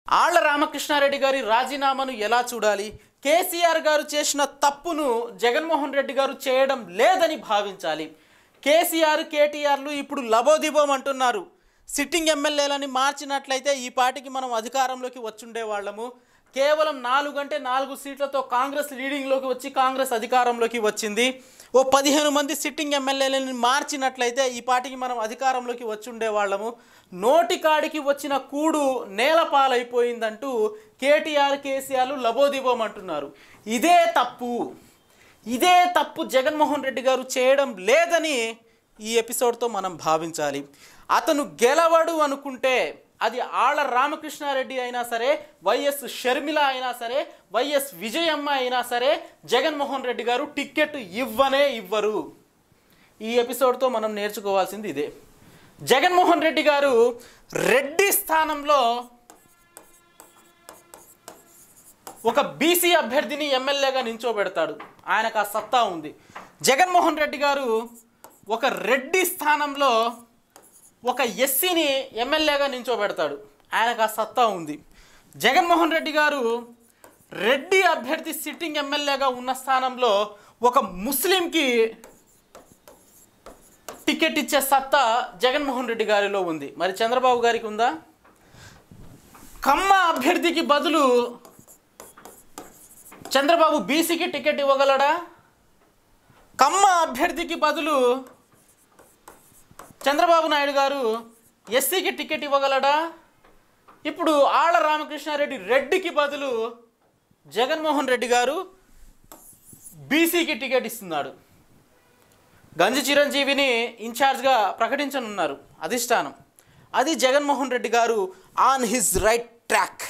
ఆళ్ల రామకృష్ణారెడ్డి గారి రాజీనామాను ఎలా చూడాలి కేసీఆర్ గారు చేసిన తప్పును జగన్మోహన్ రెడ్డి గారు చేయడం లేదని భావించాలి కేసీఆర్ కేటీఆర్లు ఇప్పుడు లబోదిబోం అంటున్నారు సిట్టింగ్ ఎమ్మెల్యేలని మార్చినట్లయితే ఈ పార్టీకి మనం అధికారంలోకి వచ్చుండే వాళ్ళము కేవలం నాలుగు అంటే నాలుగు సీట్లతో కాంగ్రెస్ లీడింగ్లోకి వచ్చి కాంగ్రెస్ అధికారంలోకి వచ్చింది ఓ పదిహేను మంది సిట్టింగ్ ఎమ్మెల్యేలని మార్చినట్లయితే ఈ పార్టీకి మనం అధికారంలోకి వచ్చుండే వాళ్ళము నోటికాడికి వచ్చిన కూడు నేలపాలైపోయిందంటూ కేటీఆర్ కేసీఆర్లు లబోదిబోం అంటున్నారు ఇదే తప్పు ఇదే తప్పు జగన్మోహన్ రెడ్డి గారు చేయడం లేదని ఈ ఎపిసోడ్తో మనం భావించాలి అతను గెలవడు అనుకుంటే అది ఆళ్ల రామకృష్ణారెడ్డి అయినా సరే వైఎస్ షర్మిల అయినా సరే వైఎస్ విజయమ్మ అయినా సరే జగన్మోహన్ రెడ్డి గారు టిక్కెట్ ఇవ్వనే ఇవ్వరు ఈ ఎపిసోడ్తో మనం నేర్చుకోవాల్సింది ఇదే జగన్మోహన్ రెడ్డి గారు రెడ్డి స్థానంలో ఒక బీసీ అభ్యర్థిని ఎమ్మెల్యేగా నించోబెడతాడు ఆయనకు ఆ సత్తా ఉంది జగన్మోహన్ రెడ్డి గారు ఒక రెడ్డి స్థానంలో ఒక ఎస్సీని ఎమ్మెల్యేగా నించోబెడతాడు ఆయనకు ఆ సత్తా ఉంది జగన్మోహన్ రెడ్డి గారు రెడ్డి అభ్యర్థి సిట్టింగ్ ఎమ్మెల్యేగా ఉన్న స్థానంలో ఒక ముస్లింకి టికెట్ ఇచ్చే సత్తా జగన్మోహన్ రెడ్డి గారిలో ఉంది మరి చంద్రబాబు గారికి ఉందా కమ్మ అభ్యర్థికి బదులు చంద్రబాబు బీసీకి టికెట్ ఇవ్వగలడా కమ్మ అభ్యర్థికి బదులు చంద్రబాబు నాయుడు గారు ఎస్సీకి టికెట్ ఇవ్వగలడా ఇప్పుడు ఆళ్ల రామకృష్ణారెడ్డి రెడ్డికి బదులు జగన్మోహన్ రెడ్డి గారు బీసీకి టికెట్ ఇస్తున్నాడు గంజి చిరంజీవిని ఇన్ఛార్జ్గా ప్రకటించనున్నారు అధిష్టానం అది జగన్మోహన్ రెడ్డి గారు ఆన్ హిజ్ రైట్ ట్రాక్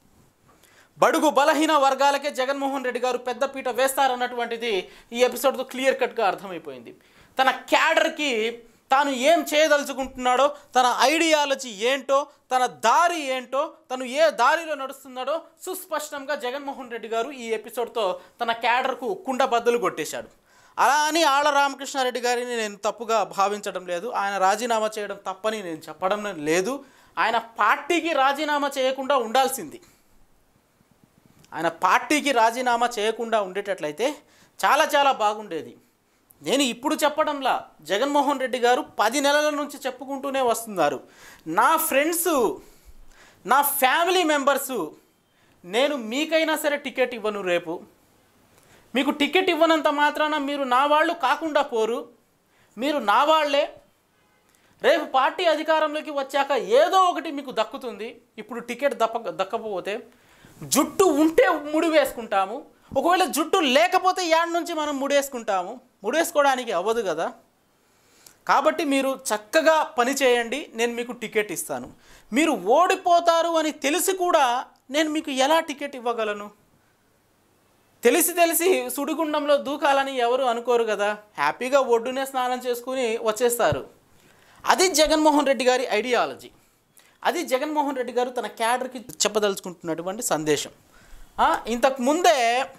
బడుగు బలహీన వర్గాలకే జగన్మోహన్ రెడ్డి గారు పెద్దపీట వేస్తారన్నటువంటిది ఈ ఎపిసోడ్తో క్లియర్ కట్గా అర్థమైపోయింది తన క్యాడర్కి తాను ఏం చేయదలుచుకుంటున్నాడో తన ఐడియాలజీ ఏంటో తన దారి ఏంటో తను ఏ దారిలో నడుస్తున్నాడో సుస్పష్టంగా జగన్మోహన్ రెడ్డి గారు ఈ ఎపిసోడ్తో తన క్యాడర్కు కుండ బద్దలు కొట్టేశాడు అలా అని ఆళ్ల రామకృష్ణారెడ్డి గారిని నేను తప్పుగా భావించడం లేదు ఆయన రాజీనామా చేయడం తప్పని నేను చెప్పడం లేదు ఆయన పార్టీకి రాజీనామా చేయకుండా ఉండాల్సింది ఆయన పార్టీకి రాజీనామా చేయకుండా ఉండేటట్లయితే చాలా చాలా బాగుండేది నేను ఇప్పుడు చెప్పడంలా జగన్మోహన్ రెడ్డి గారు పది నెలల నుంచి చెప్పుకుంటూనే వస్తున్నారు నా ఫ్రెండ్స్ నా ఫ్యామిలీ మెంబర్సు నేను మీకైనా సరే టికెట్ ఇవ్వను రేపు మీకు టికెట్ ఇవ్వనంత మాత్రాన మీరు నా వాళ్ళు కాకుండా పోరు మీరు నా వాళ్ళే రేపు పార్టీ అధికారంలోకి వచ్చాక ఏదో ఒకటి మీకు దక్కుతుంది ఇప్పుడు టికెట్ దప్ప దక్కకపోతే జుట్టు ఉంటే ముడి వేసుకుంటాము ఒకవేళ జుట్టు లేకపోతే యాడ్ నుంచి మనం ముడేసుకుంటాము ముడేసుకోవడానికి అవ్వదు కదా కాబట్టి మీరు చక్కగా పని చేయండి నేను మీకు టికెట్ ఇస్తాను మీరు ఓడిపోతారు అని తెలిసి కూడా నేను మీకు ఎలా టికెట్ ఇవ్వగలను తెలిసి తెలిసి సుడిగుండంలో దూకాలని ఎవరు అనుకోరు కదా హ్యాపీగా ఒడ్డునే స్నానం చేసుకుని వచ్చేస్తారు అది జగన్మోహన్ రెడ్డి గారి ఐడియాలజీ అది జగన్మోహన్ రెడ్డి గారు తన క్యాడర్కి చెప్పదలుచుకుంటున్నటువంటి సందేశం ఆ, ఇంతకు ముందే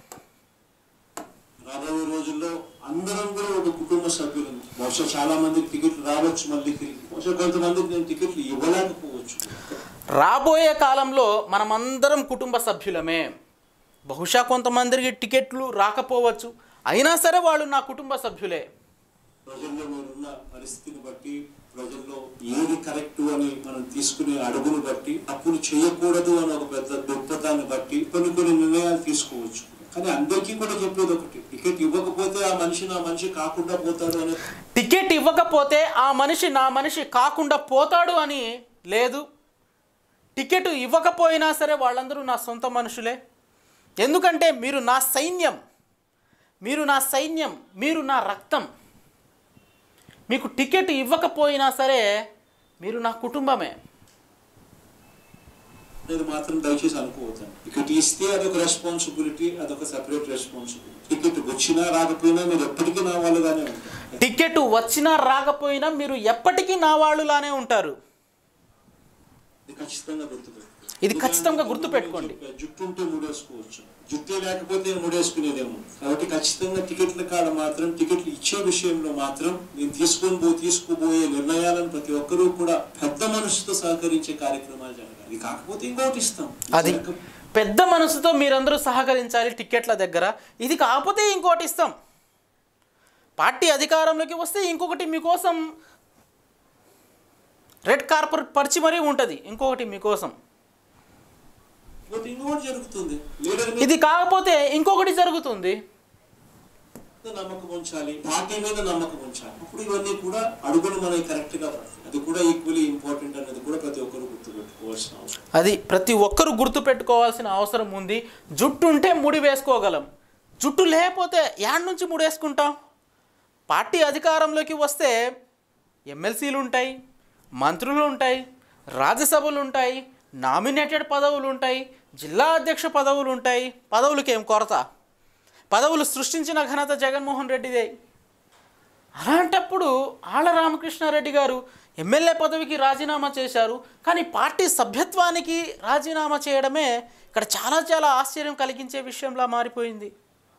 రాబోయే రోజుల్లో అందరం కూడా ఒక కుటుంబ సభ్యులు బహుశా చాలా మందికి టికెట్లు రావచ్చు మళ్ళీ తిరిగి బహుశా కొంతమందికి నేను టికెట్లు ఇవ్వలేకపోవచ్చు రాబోయే కాలంలో మనమందరం కుటుంబ సభ్యులమే బహుశా కొంతమందికి టికెట్లు రాకపోవచ్చు అయినా సరే వాళ్ళు నా కుటుంబ సభ్యులే ప్రజల్లో మీరున్న పరిస్థితిని బట్టి ప్రజల్లో ఏది కరెక్ట్ అని మనం తీసుకునే అడుగును బట్టి అప్పుడు చేయకూడదు అని ఒక పెద్ద దృక్పథాన్ని బట్టి కొన్ని కొన్ని నిర్ణయాలు తీసుకోవచ్చు కానీ అందరికీ కూడా చెప్పేది ఒకటి టికెట్ ఇవ్వకపోతే ఆ మనిషి నా మనిషి కాకుండా పోతాడు అనే టికెట్ ఇవ్వకపోతే ఆ మనిషి నా మనిషి కాకుండా పోతాడు అని లేదు టికెట్ ఇవ్వకపోయినా సరే వాళ్ళందరూ నా సొంత మనుషులే ఎందుకంటే మీరు నా సైన్యం మీరు నా సైన్యం మీరు నా రక్తం మీకు టికెట్ ఇవ్వకపోయినా సరే మీరు నా కుటుంబమే నేను మాత్రం దయచేసి అనుకోవద్దాను టికెట్ ఇస్తే అదొక రెస్పాన్సిబిలిటీ అదొక సెపరేట్ రెస్పాన్సిబిలిటీ టికెట్ వచ్చినా రాకపోయినా మీరు ఎప్పటికీ నా వాళ్ళుగానే ఉంటారు టికెట్ వచ్చినా రాకపోయినా మీరు ఎప్పటికీ నా వాళ్ళులానే ఉంటారు ఇది ఖచ్చితంగా గుర్తుపెట్టుకోండి ఇది ఖచ్చితంగా గుర్తుపెట్టుకోండి జుట్టు ఉంటే ముడేసుకోవచ్చు జుట్టే లేకపోతే ముడేసుకునేదేమో కాబట్టి ఖచ్చితంగా టికెట్ల కాడ మాత్రం టికెట్లు ఇచ్చే విషయంలో మాత్రం నేను తీసుకొని పో తీసుకుపోయే నిర్ణయాలను ప్రతి ఒక్కరూ కూడా పెద్ద మనసుతో సహకరించే కార్యక్రమాలు జరగాలి ఇది కాకపోతే ఇంకోటి ఇస్తాం అది పెద్ద మనసుతో మీరందరూ సహకరించాలి టిక్కెట్ల దగ్గర ఇది కాకపోతే ఇంకోటి ఇస్తాం పార్టీ అధికారంలోకి వస్తే ఇంకొకటి మీకోసం రెడ్ కార్పొరేట్ పరిచి మరీ ఉంటుంది ఇంకొకటి మీకోసం కాకపోతే ఇంకోటి జరుగుతుంది లీడర్ ఇది కాకపోతే ఇంకొకటి జరుగుతుంది మీద నమ్మకం ఉంచాలి పార్టీ మీద నమ్మకం ఉంచాలి అప్పుడు ఇవన్నీ కూడా అడుగులు మనకి కరెక్ట్ గా పడతాయి అది కూడా ఈక్వలీ ఇంపార్టెంట్ అనేది కూడా ప్రతి ఒక్కరు గుర్తుపెట్టుకోవాల్సిన అవసరం అది ప్రతి ఒక్కరు గుర్తు పెట్టుకోవాల్సిన అవసరం ఉంది జుట్టు ఉంటే ముడి వేసుకోగలం జుట్టు లేకపోతే యాడ్ నుంచి ముడి వేసుకుంటాం పార్టీ అధికారంలోకి వస్తే ఎమ్మెల్సీలు ఉంటాయి మంత్రులు ఉంటాయి రాజ్యసభలు ఉంటాయి నామినేటెడ్ పదవులు ఉంటాయి జిల్లా అధ్యక్ష పదవులు ఉంటాయి పదవులకి ఏం కొరత పదవులు సృష్టించిన ఘనత జగన్మోహన్ రెడ్డిదే అలాంటప్పుడు ఆళ్ళ రామకృష్ణారెడ్డి గారు ఎమ్మెల్యే పదవికి రాజీనామా చేశారు కానీ పార్టీ సభ్యత్వానికి రాజీనామా చేయడమే ఇక్కడ చాలా చాలా ఆశ్చర్యం కలిగించే విషయంలా మారిపోయింది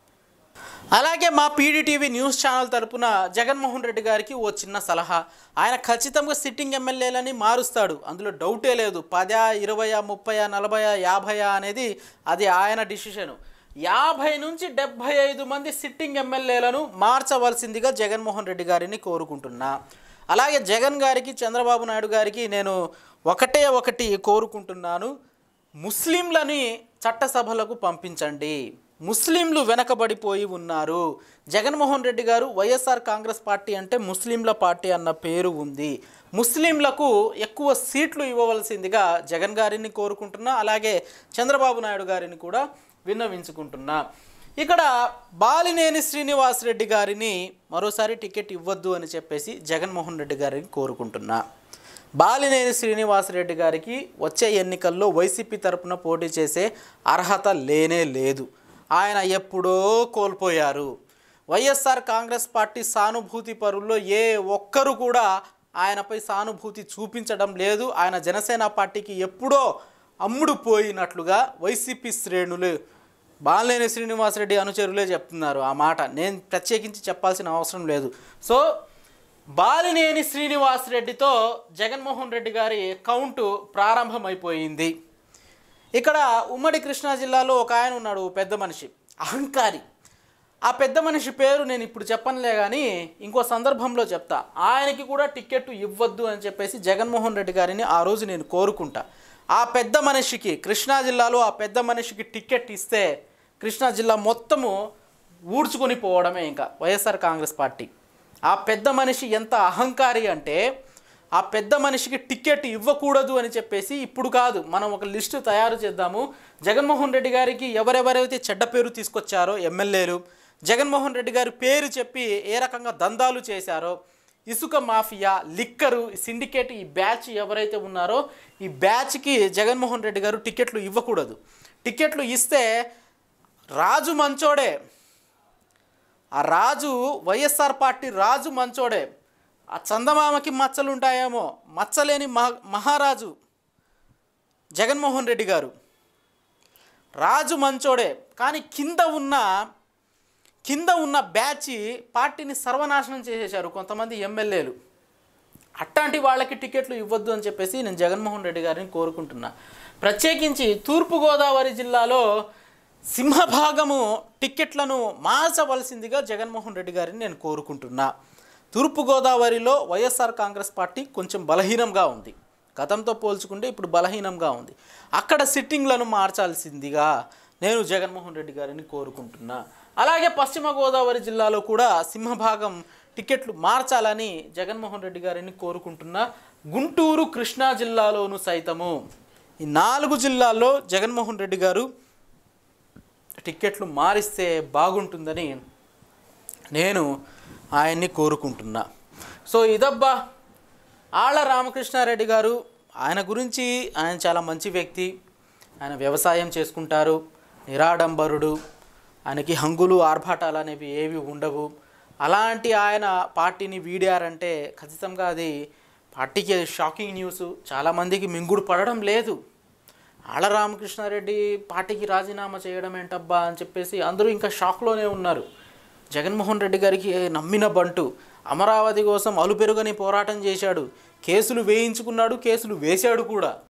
అలాగే మా పీడీటీవీ న్యూస్ ఛానల్ తరపున జగన్మోహన్ రెడ్డి గారికి ఓ చిన్న సలహా ఆయన ఖచ్చితంగా సిట్టింగ్ ఎమ్మెల్యేలని మారుస్తాడు అందులో డౌటే లేదు పదా ఇరవయా ముప్పయా నలభయా యాభయా అనేది అది ఆయన డిసిషను యాభై నుంచి డెబ్భై ఐదు మంది సిట్టింగ్ ఎమ్మెల్యేలను మార్చవలసిందిగా జగన్మోహన్ రెడ్డి గారిని కోరుకుంటున్నా అలాగే జగన్ గారికి చంద్రబాబు నాయుడు గారికి నేను ఒకటే ఒకటి కోరుకుంటున్నాను ముస్లింలని చట్టసభలకు పంపించండి ముస్లింలు వెనకబడిపోయి ఉన్నారు జగన్మోహన్ రెడ్డి గారు వైఎస్ఆర్ కాంగ్రెస్ పార్టీ అంటే ముస్లింల పార్టీ అన్న పేరు ఉంది ముస్లింలకు ఎక్కువ సీట్లు ఇవ్వవలసిందిగా జగన్ గారిని కోరుకుంటున్నా అలాగే చంద్రబాబు నాయుడు గారిని కూడా విన్నవించుకుంటున్నా ఇక్కడ బాలినేని శ్రీనివాస్ రెడ్డి గారిని మరోసారి టికెట్ ఇవ్వద్దు అని చెప్పేసి జగన్మోహన్ రెడ్డి గారిని కోరుకుంటున్నా బాలినేని శ్రీనివాసరెడ్డి గారికి వచ్చే ఎన్నికల్లో వైసీపీ తరపున పోటీ చేసే అర్హత లేనే లేదు ఆయన ఎప్పుడో కోల్పోయారు వైఎస్ఆర్ కాంగ్రెస్ పార్టీ సానుభూతి పరుల్లో ఏ ఒక్కరు కూడా ఆయనపై సానుభూతి చూపించడం లేదు ఆయన జనసేన పార్టీకి ఎప్పుడో అమ్ముడు పోయినట్లుగా వైసీపీ శ్రేణులు బాలినేని శ్రీనివాసరెడ్డి అనుచరులే చెప్తున్నారు ఆ మాట నేను ప్రత్యేకించి చెప్పాల్సిన అవసరం లేదు సో బాలినేని శ్రీనివాసరెడ్డితో జగన్మోహన్ రెడ్డి గారి కౌంటు ప్రారంభమైపోయింది ఇక్కడ ఉమ్మడి కృష్ణా జిల్లాలో ఒక ఆయన ఉన్నాడు పెద్ద మనిషి అహంకారి ఆ పెద్ద మనిషి పేరు నేను ఇప్పుడు చెప్పనులే కానీ ఇంకో సందర్భంలో చెప్తా ఆయనకి కూడా టికెట్ ఇవ్వద్దు అని చెప్పేసి జగన్మోహన్ రెడ్డి గారిని ఆ రోజు నేను కోరుకుంటా ఆ పెద్ద మనిషికి కృష్ణా జిల్లాలో ఆ పెద్ద మనిషికి టికెట్ ఇస్తే కృష్ణా జిల్లా మొత్తము ఊడ్చుకొని పోవడమే ఇంకా వైఎస్ఆర్ కాంగ్రెస్ పార్టీ ఆ పెద్ద మనిషి ఎంత అహంకారి అంటే ఆ పెద్ద మనిషికి టికెట్ ఇవ్వకూడదు అని చెప్పేసి ఇప్పుడు కాదు మనం ఒక లిస్టు తయారు చేద్దాము జగన్మోహన్ రెడ్డి గారికి ఎవరెవరైతే చెడ్డ పేరు తీసుకొచ్చారో ఎమ్మెల్యేలు జగన్మోహన్ రెడ్డి గారి పేరు చెప్పి ఏ రకంగా దందాలు చేశారో ఇసుక మాఫియా లిక్కరు సిండికేట్ ఈ బ్యాచ్ ఎవరైతే ఉన్నారో ఈ బ్యాచ్కి జగన్మోహన్ రెడ్డి గారు టికెట్లు ఇవ్వకూడదు టికెట్లు ఇస్తే రాజు మంచోడే ఆ రాజు వైఎస్ఆర్ పార్టీ రాజు మంచోడే ఆ చందమామకి మచ్చలు ఉంటాయేమో మచ్చలేని మహా మహారాజు జగన్మోహన్ రెడ్డి గారు రాజు మంచోడే కానీ కింద ఉన్న కింద ఉన్న బ్యాచ్ పార్టీని సర్వనాశనం చేసేశారు కొంతమంది ఎమ్మెల్యేలు అట్లాంటి వాళ్ళకి టికెట్లు ఇవ్వద్దు అని చెప్పేసి నేను జగన్మోహన్ రెడ్డి గారిని కోరుకుంటున్నా ప్రత్యేకించి తూర్పుగోదావరి జిల్లాలో సింహభాగము టిక్కెట్లను మార్చవలసిందిగా జగన్మోహన్ రెడ్డి గారిని నేను కోరుకుంటున్నా తూర్పుగోదావరిలో వైఎస్ఆర్ కాంగ్రెస్ పార్టీ కొంచెం బలహీనంగా ఉంది గతంతో పోల్చుకుంటే ఇప్పుడు బలహీనంగా ఉంది అక్కడ సిట్టింగ్లను మార్చాల్సిందిగా నేను జగన్మోహన్ రెడ్డి గారిని కోరుకుంటున్నా అలాగే పశ్చిమ గోదావరి జిల్లాలో కూడా సింహభాగం టికెట్లు మార్చాలని జగన్మోహన్ రెడ్డి గారిని కోరుకుంటున్నా గుంటూరు కృష్ణా జిల్లాలోను సైతము ఈ నాలుగు జిల్లాల్లో జగన్మోహన్ రెడ్డి గారు టిక్కెట్లు మారిస్తే బాగుంటుందని నేను ఆయన్ని కోరుకుంటున్నా సో ఇదబ్బా ఆళ్ళ రామకృష్ణారెడ్డి గారు ఆయన గురించి ఆయన చాలా మంచి వ్యక్తి ఆయన వ్యవసాయం చేసుకుంటారు నిరాడంబరుడు ఆయనకి హంగులు ఆర్భాటాలు అనేవి ఏవి ఉండవు అలాంటి ఆయన పార్టీని వీడారంటే ఖచ్చితంగా అది పార్టీకి షాకింగ్ న్యూస్ చాలామందికి మింగుడు పడడం లేదు ఆళ్ళ రామకృష్ణారెడ్డి పార్టీకి రాజీనామా చేయడం ఏంటబ్బా అని చెప్పేసి అందరూ ఇంకా షాక్లోనే ఉన్నారు జగన్మోహన్ రెడ్డి గారికి నమ్మిన బంటు అమరావతి కోసం అలుపెరుగని పోరాటం చేశాడు కేసులు వేయించుకున్నాడు కేసులు వేశాడు కూడా